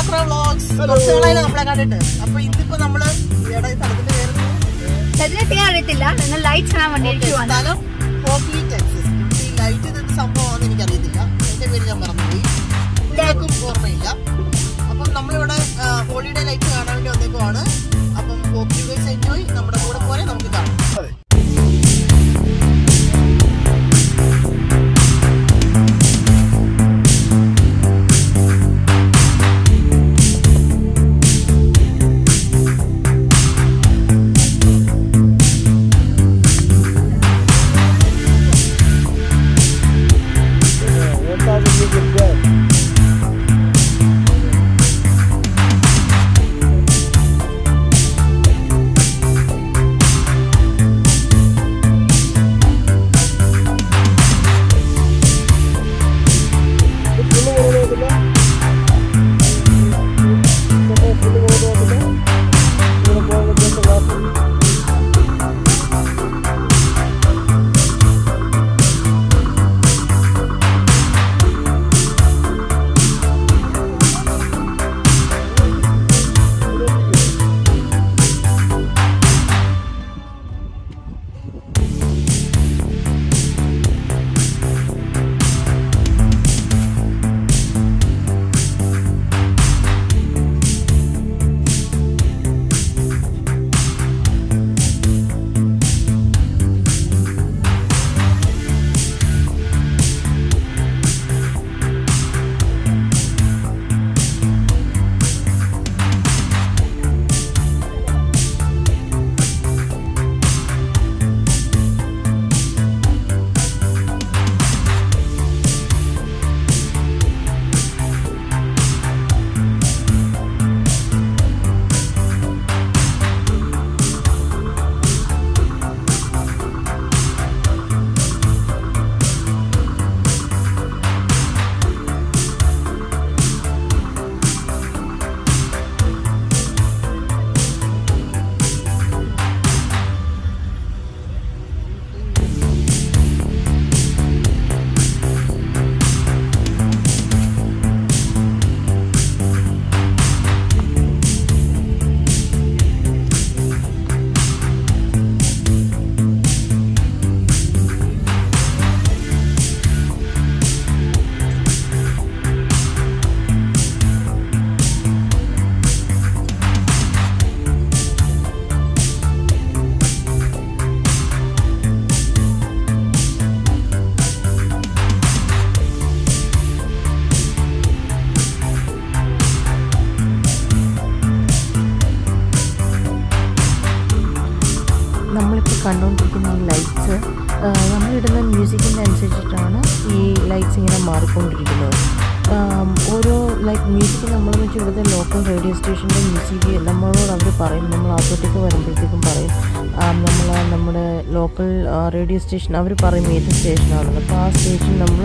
യാത്ര വ്ളോഗ്സ് കുറച്ചുകളായി നമ്മളെ കണ്ടിട്ട് അപ്പൊ ഇന്നിപ്പോ നമ്മള് ഇവിടെ ഈ സ്ഥലത്തിന്റെ പേര് സ്ഥലത്തിന് അറിയത്തില്ല നിങ്ങൾ ലൈറ്റ് കാണാൻ വേണ്ടി വന്നു സ്ഥലം ഹോക്ലി ടെക്സസ് ഈ ലൈറ്റ് ഇതെന്ത് സംഭവമാണെന്ന് എനിക്കറിയത്തില്ല എന്റെ പേര് ഞാൻ മറന്നുപോയി എല്ലാവർക്കും ഓർമ്മയില്ല അപ്പം നമ്മളിവിടെ ഹോളിഡേ ലൈറ്റ് കാണാൻ വേണ്ടി വന്നേക്കുവാണ് അപ്പം ഹോപ്പ് യു ഗൈസ് എൻജോയ് നമ്മുടെ കൂടെ പോലെ നമുക്ക് കാണാം നമ്മളിപ്പോൾ കണ്ടുകൊണ്ടിരിക്കുന്ന ഈ ലൈറ്റ്സ് നമ്മളിടുന്ന മ്യൂസിക്കിൻ്റെ അനുസരിച്ചിട്ടാണ് ഈ ലൈറ്റ്സ് ഇങ്ങനെ മാറിക്കൊണ്ടിരിക്കുന്നത് ആം, ഓരോ ലൈക്ക് മ്യൂസിക് നമ്മളെന്ന് വെച്ചാൽ ഇവിടുത്തെ ലോക്കൽ റേഡിയോ സ്റ്റേഷൻ്റെ മ്യൂസിക് നമ്മളോട് അവർ പറയും നമ്മൾ അകത്തോട്ടേക്ക് വരുമ്പോഴത്തേക്കും പറയും നമ്മൾ നമ്മുടെ ലോക്കൽ റേഡിയോ സ്റ്റേഷൻ അവർ പറയും ഏത് സ്റ്റേഷനാണെന്ന് അപ്പോൾ ആ സ്റ്റേഷൻ നമ്മൾ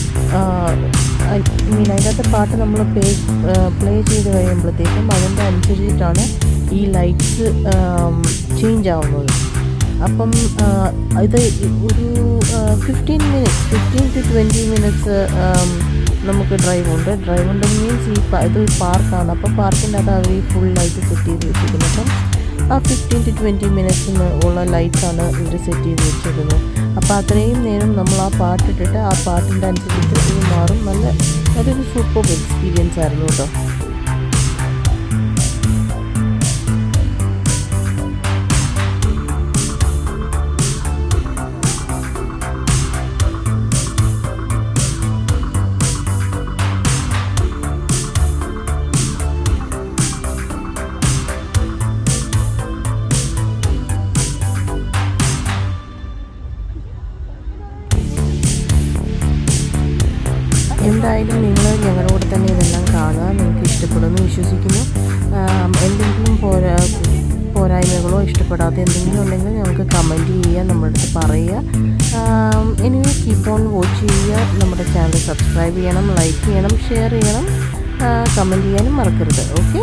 മീൻ അതിൻ്റെ അകത്തെ പാട്ട് നമ്മൾ പ്ലേ പ്ലേ ചെയ്ത് കഴിയുമ്പോഴത്തേക്കും അതിൻ്റെ അനുസരിച്ചിട്ടാണ് ഈ ലൈറ്റ്സ് ചേഞ്ച് ആവുന്നത് അപ്പം ആ, ഇത് ഒരു fifteen minutes fifteen to twenty minutes നമുക്ക് ഡ്രൈവ് ഉണ്ട് ഡ്രൈവ് ഉണ്ട് മീൻസ് ഈ പ- ഇത് പാർക്കാണ് അപ്പോൾ പാർക്കിൻ്റെ അത് അവർ ഫുൾ ലൈറ്റ് സെറ്റ് ചെയ്ത് വെച്ചിരിക്കുന്നത് അപ്പം ആ ഫിഫ്റ്റീൻ ടു ട്വൻറ്റി മിനിറ്റ്സിന് ഉള്ള ലൈറ്റ്സാണ് ഇവർ സെറ്റ് ചെയ്ത് വെച്ചിരിക്കുന്നത് അപ്പോൾ അത്രയും നേരം നമ്മൾ ആ പാട്ടിട്ടിട്ട് ആ പാട്ടിൻ്റെ അനുസരിച്ച് ഇത് മാറും നല്ല നല്ലൊരു സൂപ്പർ എക്സ്പീരിയൻസ് ആയിരുന്നു കേട്ടോ എന്തായാലും നിങ്ങൾ ഞങ്ങളുടെ കൂടെ തന്നെ ഇതെല്ലാം കാണുക നിങ്ങൾക്ക് ഇഷ്ടപ്പെടുമെന്ന് വിശ്വസിക്കുന്നു ആം, എന്തെങ്കിലും പോരാ പോരായ്മകളോ ഇഷ്ടപ്പെടാത്ത എന്തെങ്കിലും ഉണ്ടെങ്കിൽ ഞങ്ങൾക്ക് കമൻറ്റ് ചെയ്യുക നമ്മുടെ അടുത്ത് പറയുക എനിവേ കീപ്പ് ഓൺ വാച്ച് ചെയ്യുക നമ്മുടെ ചാനൽ സബ്സ്ക്രൈബ് ചെയ്യണം ലൈക്ക് ചെയ്യണം ഷെയർ ചെയ്യണം കമൻറ്റ് ചെയ്യാനും മറക്കരുത് ഓക്കെ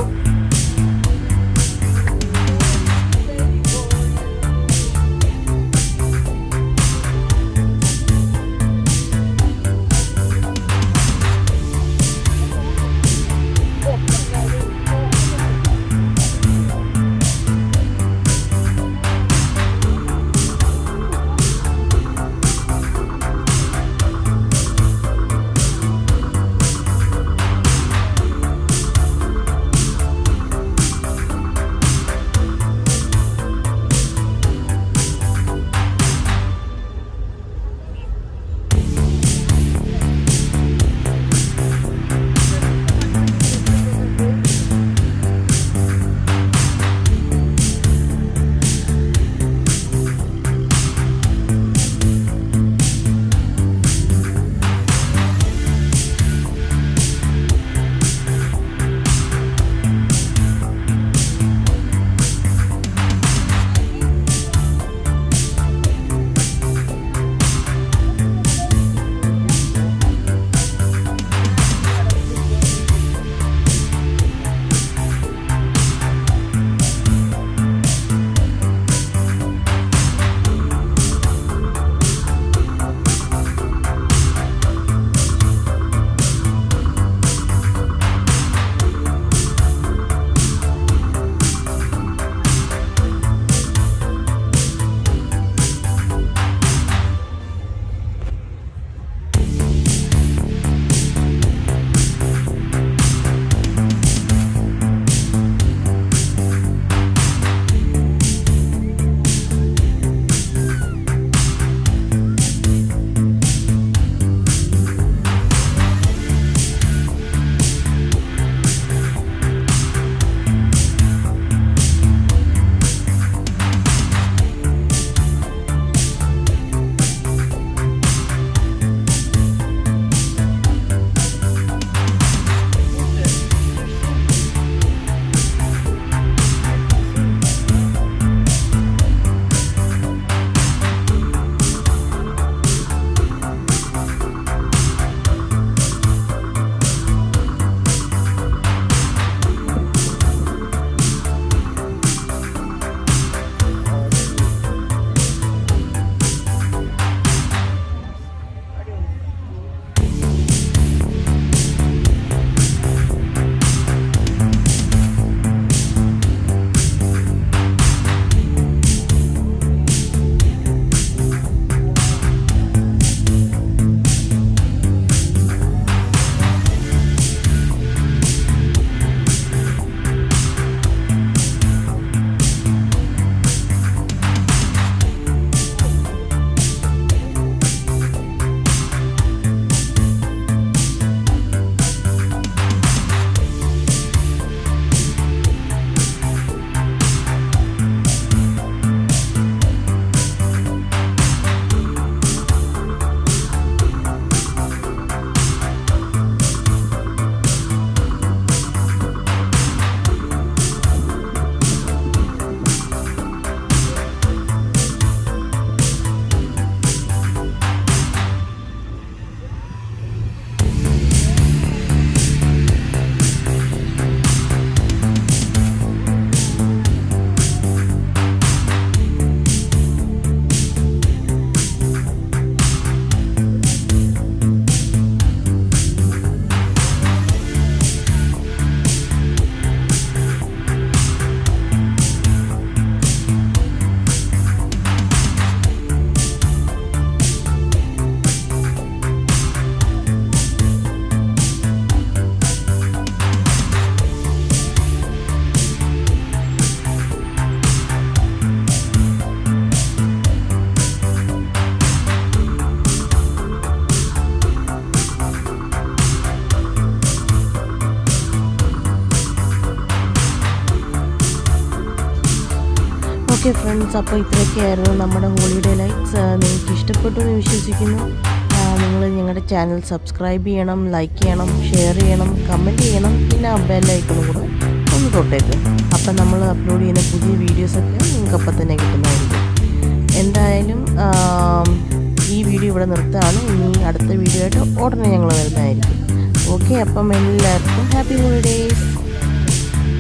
ഓക്കെ ഫ്രണ്ട്സ് അപ്പോൾ ഇത്രയൊക്കെയായിരുന്നു നമ്മുടെ ഹോളിഡേ ലൈറ്റ്സ് നിങ്ങൾക്ക് ഇഷ്ടപ്പെട്ടു എന്ന് വിശ്വസിക്കുന്നു നിങ്ങൾ ഞങ്ങളുടെ ചാനൽ സബ്സ്ക്രൈബ് ചെയ്യണം ലൈക്ക് ചെയ്യണം ഷെയർ ചെയ്യണം കമൻറ്റ് ചെയ്യണം പിന്നെ ആ ബെല്ലൈക്കണും കൂടെ ഒന്ന് തൊട്ടേക്ക് അപ്പം നമ്മൾ അപ്ലോഡ് ചെയ്യുന്ന പുതിയ വീഡിയോസൊക്കെ നിങ്ങൾക്ക് അപ്പം തന്നെ കിട്ടുന്നതായിരിക്കും എന്തായാലും ആം, ഈ വീഡിയോ ഇവിടെ നിർത്തുകയാണ് ഇനി അടുത്ത വീഡിയോ ആയിട്ട് ഉടനെ ഞങ്ങൾ വരുന്നതായിരിക്കും ഓക്കെ അപ്പം എല്ലാവർക്കും ഹാപ്പി ഹോളിഡേയ്സ്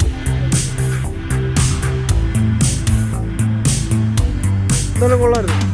ഇന്നലെ കൊള്ളായിരുന്നു